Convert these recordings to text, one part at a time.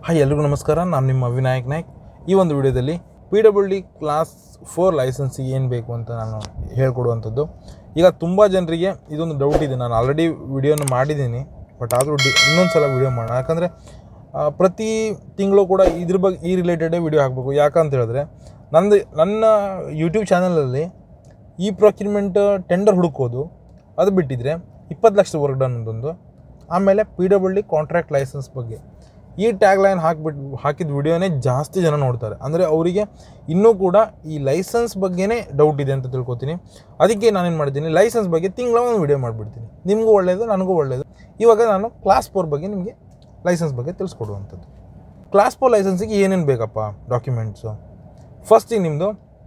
hi ಎಲ್ರಿಗೂ ನಮಸ್ಕಾರ ನಾನು ನಿಮ್ಮ ವಿನಾಯಕ್ ನಾಯ್ಕ್ ಈ ಒಂದು ವಿಡಿಯೋದಲ್ಲಿ P W D class four ಲೈಸೆನ್ಸಿಗೆ ಏನು ಬೇಕು ಅಂತ ನಾನು ಹೇಳ್ಕೊಡುವಂಥದ್ದು ಈಗ ತುಂಬ ಜನರಿಗೆ ಇದೊಂದು ಡೌಟ್ ಇದೆ ನಾನು ಆಲ್ರೆಡಿ ವಿಡಿಯೋನ ಮಾಡಿದ್ದೀನಿ ಬಟ್ ಆದರೂ ಡಿ ಇನ್ನೊಂದು ಸಲ ವಿಡಿಯೋ ಮಾಡೋಣ ಯಾಕಂದರೆ ಪ್ರತಿ ತಿಂಗಳು ಕೂಡ ಇದ್ರ ಬಗ್ಗೆ ಈ ರಿಲೇಟೆಡೇ ವಿಡಿಯೋ ಹಾಕಬೇಕು ಯಾಕಂತ ಹೇಳಿದ್ರೆ ನಂದು ನನ್ನ ಯೂಟ್ಯೂಬ್ ಚಾನಲಲ್ಲಿ ಈ ಪ್ರೊಕ್ಯೂರ್ಮೆಂಟ್ ಟೆಂಡರ್ ಹುಡುಕೋದು ಅದು ಬಿಟ್ಟಿದ್ರೆ ಇಪ್ಪತ್ತು ಲಕ್ಷದ ವರ್ಕ್ ಡನ್ ಒಂದೊಂದು ಆಮೇಲೆ P W D contract license ಬಗ್ಗೆ ಈ ಟ್ಯಾಗ್ ಲೈನ್ ಹಾಕಿಬಿಟ್ಟು ಹಾಕಿದ ವಿಡಿಯೋನೇ ಜಾಸ್ತಿ ಜನ ನೋಡ್ತಾರೆ ಅಂದರೆ ಅವರಿಗೆ ಇನ್ನೂ ಕೂಡ ಈ ಲೈಸೆನ್ಸ್ ಬಗ್ಗೆನೇ ಡೌಟ್ ಇದೆ ಅಂತ ತಿಳ್ಕೊತೀನಿ ಅದಕ್ಕೆ ನಾನೇನು ಮಾಡ್ತೀನಿ ಲೈಸೆನ್ಸ್ ಬಗ್ಗೆ ತಿಂಗಳ ಒಂದು ವಿಡಿಯೋ ಮಾಡಿಬಿಡ್ತೀನಿ ನಿಮಗೂ ಒಳ್ಳೆಯದು ನನಗೂ ಒಳ್ಳೆಯದು ಇವಾಗ ನಾನು ಕ್ಲಾಸ್ ಫೋರ್ ಬಗ್ಗೆ ನಿಮಗೆ ಲೈಸೆನ್ಸ್ ಬಗ್ಗೆ ತಿಳಿಸ್ಕೊಡುವಂಥದ್ದು ಕ್ಲಾಸ್ ಫೋರ್ ಲೈಸೆನ್ಸಿಗೆ ಏನೇನು ಬೇಕಪ್ಪ ಡಾಕ್ಯುಮೆಂಟ್ಸು ಫಸ್ಟಿಗೆ ನಿಮ್ಮದು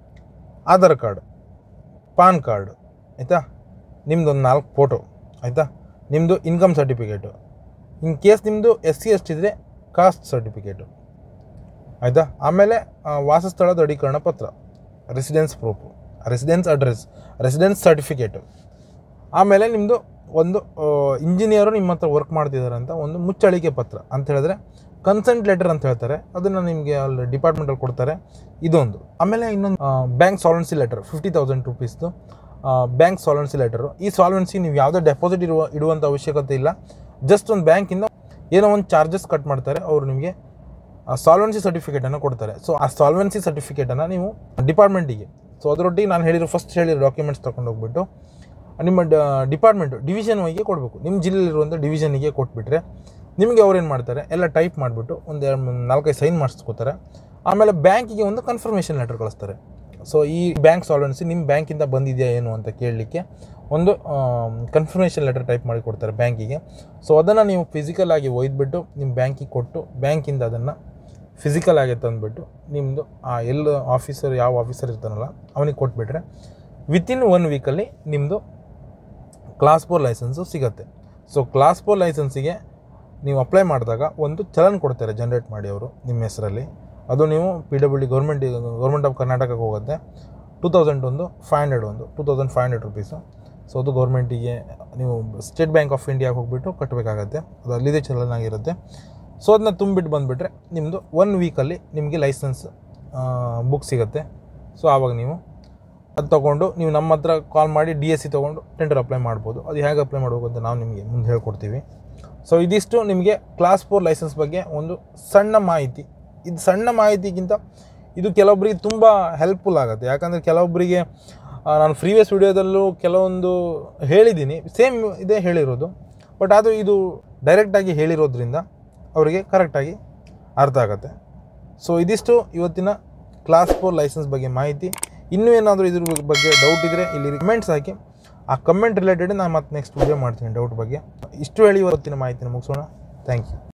ಆಧಾರ್ ಕಾರ್ಡ್ ಪಾನ್ ಕಾರ್ಡ್ ಆಯಿತಾ ನಿಮ್ಮದು ಒಂದು ನಾಲ್ಕು ಫೋಟೋ ಆಯಿತಾ ನಿಮ್ಮದು ಇನ್ಕಮ್ ಸರ್ಟಿಫಿಕೇಟು ಇನ್ ಕೇಸ್ ನಿಮ್ಮದು ಎಸ್ ಸಿ ಎಸ್ ಇದ್ದರೆ ಕಾಸ್ಟ್ ಸರ್ಟಿಫಿಕೇಟು ಆಯಿತಾ ಆಮೇಲೆ ಆ, ವಾಸಸ್ಥಳ ದೃಢೀಕರಣ ಪತ್ರ residence proof residence address residence certificate ಆಮೇಲೆ ನಿಮ್ಮದು ಒಂದು ಇಂಜಿನಿಯರು ನಿಮ್ಮ ಹತ್ರ ವರ್ಕ್ ಮಾಡ್ತಿದ್ದಾರೆ ಅಂತ ಒಂದು ಮುಚ್ಚಳಿಕೆ ಪತ್ರ ಅಂತ ಹೇಳಿದ್ರೆ ಕನ್ಸೆಂಟ್ ಲೆಟರ್ ಅಂತ ಹೇಳ್ತಾರೆ ಅದನ್ನು ನಿಮಗೆ ಅಲ್ಲಿ ಡಿಪಾರ್ಟ್ಮೆಂಟಲ್ಲಿ ಕೊಡ್ತಾರೆ ಇದೊಂದು ಆಮೇಲೆ ಇನ್ನೊಂದು bank solvency letter fifty thousand ರುಪೀಸ್ದು ಬ್ಯಾಂಕ್ ಸಾಲ್ವೆನ್ಸಿ ಲೆಟರು ಈ ಸಾಲ್ವೆನ್ಸಿ ನೀವು ಯಾವುದೇ ಡೆಪಾಸಿಟ್ ಇರುವ ಇಡುವಂಥ ಅವಶ್ಯಕತೆ ಇಲ್ಲ ಜಸ್ಟ್ ಒಂದು ಬ್ಯಾಂಕಿಂದ ಏನೋ ಒಂದು ಚಾರ್ಜಸ್ ಕಟ್ ಮಾಡ್ತಾರೆ ಅವರು ನಿಮಗೆ ಸಾಲ್ವೆನ್ಸಿ ಸರ್ಟಿಫಿಕೇಟನ್ನು ಕೊಡ್ತಾರೆ ಸೊ ಆ ಸಾಲ್ವೆನ್ಸಿ ಸರ್ಟಿಫಿಕೇಟನ್ನು ನೀವು ಡಿಪಾರ್ಟ್ಮೆಂಟಿಗೆ ಸೊ ಅದರೊಟ್ಟಿಗೆ ನಾನು ಹೇಳಿರೋ ಫಸ್ಟ್ ಹೇಳಿರೋ ಡಾಕ್ಯುಮೆಂಟ್ಸ್ ತೊಗೊಂಡು ಹೋಗ್ಬಿಟ್ಟು ನಿಮ್ಮ ಡಿಪಾರ್ಟ್ಮೆಂಟು ಡಿವಿಷನ್ ವೈಗೆ ಕೊಡಬೇಕು ನಿಮ್ಮ ಜಿಲ್ಲೆಯಲ್ಲಿರುವಂಥ ಡಿವಿಷನಿಗೆ ಕೊಟ್ಬಿಟ್ರೆ ನಿಮಗೆ ಅವ್ರು ಏನು ಮಾಡ್ತಾರೆ ಎಲ್ಲ ಟೈಪ್ ಮಾಡಿಬಿಟ್ಟು ಒಂದು ಎರಡು ಮೂರು ನಾಲ್ಕೈದು ಸೈನ್ ಮಾಡಿಸ್ಕೋತಾರೆ ಆಮೇಲೆ ಬ್ಯಾಂಕಿಗೆ ಒಂದು ಕನ್ಫರ್ಮೇಷನ್ ಲೆಟರ್ ಕಳಿಸ್ತಾರೆ ಸೊ ಈ ಬ್ಯಾಂಕ್ ಸಾಲ್ವೆನ್ಸಿ ನಿಮ್ಮ ಬ್ಯಾಂಕಿಂದ ಬಂದಿದೆಯಾ ಏನು ಅಂತ ಕೇಳಲಿಕ್ಕೆ ಒಂದು ಕನ್ಫರ್ಮೇಷನ್ ಲೆಟರ್ ಟೈಪ್ ಮಾಡಿ ಕೊಡ್ತಾರೆ ಬ್ಯಾಂಕಿಗೆ ಸೊ ಅದನ್ನು ನೀವು ಫಿಸಿಕಲ್ ಆಗಿ ಒಯ್ದುಬಿಟ್ಟು ನಿಮ್ಮ ಬ್ಯಾಂಕಿಗೆ ಕೊಟ್ಟು ಬ್ಯಾಂಕಿಂದ ಅದನ್ನು ಫಿಸಿಕಲ್ ಆಗಿ ತಂದುಬಿಟ್ಟು ನಿಮ್ಮದು ಆ ಎಲ್ಲ ಆಫೀಸರ್ ಯಾವ ಆಫೀಸರ್ ಇರ್ತಾನಲ್ಲ ಅವನಿಗೆ ಕೊಟ್ಬಿಟ್ರೆ ವಿತಿನ್ ಒನ್ ವೀಕಲ್ಲಿ ನಿಮ್ಮದು ಕ್ಲಾಸ್ ಫೋರ್ ಲೈಸೆನ್ಸು ಸಿಗುತ್ತೆ ಸೊ ಕ್ಲಾಸ್ ಫೋರ್ ಲೈಸೆನ್ಸಿಗೆ ನೀವು ಅಪ್ಲೈ ಮಾಡಿದಾಗ ಒಂದು ಚಲನ್ ಕೊಡ್ತಾರೆ ಜನ್ರೇಟ್ ಮಾಡಿ ಅವರು ನಿಮ್ಮ ಹೆಸರಲ್ಲಿ ಅದು ನೀವು P W D government government of ಕರ್ನಾಟಕಕ್ಕೆ ಹೋಗುತ್ತೆ ಟೂ ತೌಸಂಡ್ ಒಂದು ಫೈವ್ ಹಂಡ್ರೆಡ್ ಒಂದು two thousand five hundred rupees so ಅದು ಗೌರ್ಮೆಂಟಿಗೆ ನೀವು ಸ್ಟೇಟ್ ಬ್ಯಾಂಕ್ ಆಫ್ ಇಂಡಿಯಾಗೆ ಹೋಗ್ಬಿಟ್ಟು ಕಟ್ಟಬೇಕಾಗತ್ತೆ ಅದು ಅಲ್ಲಿದೆ ಚಲನ್ ಆಗಿರುತ್ತೆ ಸೊ ಅದನ್ನ ತುಂಬಿಟ್ಟು ಬಂದುಬಿಟ್ರೆ ನಿಮ್ಮದು ಒನ್ ವೀಕಲ್ಲಿ ನಿಮಗೆ ಲೈಸೆನ್ಸ್ ಬುಕ್ ಸಿಗುತ್ತೆ ಸೊ ಆವಾಗ ನೀವು ಅದು ತೊಗೊಂಡು ನೀವು ನಮ್ಮ ಹತ್ರ ಕಾಲ್ ಮಾಡಿ ಡಿ ಎಸ್ ಸಿ ತೊಗೊಂಡು ಟೆಂಡರ್ ಅಪ್ಲೈ ಮಾಡ್ಬೋದು ಅದು ಹೇಗೆ ಅಪ್ಲೈ ಮಾಡಬೇಕು ಅಂತ ನಾವು ನಿಮಗೆ ಮುಂದೆ ಹೇಳ್ಕೊಡ್ತೀವಿ ಸೊ ಇದಿಷ್ಟು ನಿಮಗೆ ಕ್ಲಾಸ್ ಫೋರ್ ಲೈಸೆನ್ಸ್ ಬಗ್ಗೆ ಒಂದು ಸಣ್ಣ ಮಾಹಿತಿ ಇದು ಸಣ್ಣ ಮಾಹಿತಿಗಿಂತ ಇದು ಕೆಲವೊಬ್ಬರಿಗೆ ತುಂಬ ಹೆಲ್ಪ್ಫುಲ್ ಆಗುತ್ತೆ ಯಾಕಂದರೆ ಕೆಲವೊಬ್ಬರಿಗೆ ಆ, ನಾನು ಪ್ರೀವಿಯಸ್ ವಿಡಿಯೋದಲ್ಲೂ ಕೆಲವೊಂದು ಹೇಳಿದ್ದೀನಿ ಸೇಮ್ ಇದೇ ಹೇಳಿರೋದು ಬಟ್ ಅದು ಇದು ಡೈರೆಕ್ಟಾಗಿ ಹೇಳಿರೋದ್ರಿಂದ ಅವರಿಗೆ ಕರೆಕ್ಟಾಗಿ ಅರ್ಥ ಆಗುತ್ತೆ ಸೊ ಇದಿಷ್ಟು ಇವತ್ತಿನ ಕ್ಲಾಸ್ ಫೋರ್ ಲೈಸೆನ್ಸ್ ಬಗ್ಗೆ ಮಾಹಿತಿ ಇನ್ನೂ ಏನಾದರೂ ಇದ್ರ ಬಗ್ಗೆ ಡೌಟ್ ಇದ್ದರೆ ಇಲ್ಲಿ ಕಮೆಂಟ್ಸ್ ಹಾಕಿ ಆ ಕಮೆಂಟ್ ರಿಲೇಟೆಡ್ ನಾನು ಮತ್ತೆ ನೆಕ್ಸ್ಟ್ ವಿಡಿಯೋ ಮಾಡ್ತೀನಿ ಡೌಟ್ ಬಗ್ಗೆ ಇಷ್ಟು ಹೇಳಿ ಇವತ್ತಿನ ಮಾಹಿತಿನ ಮುಗಿಸೋಣ ಥ್ಯಾಂಕ್ ಯು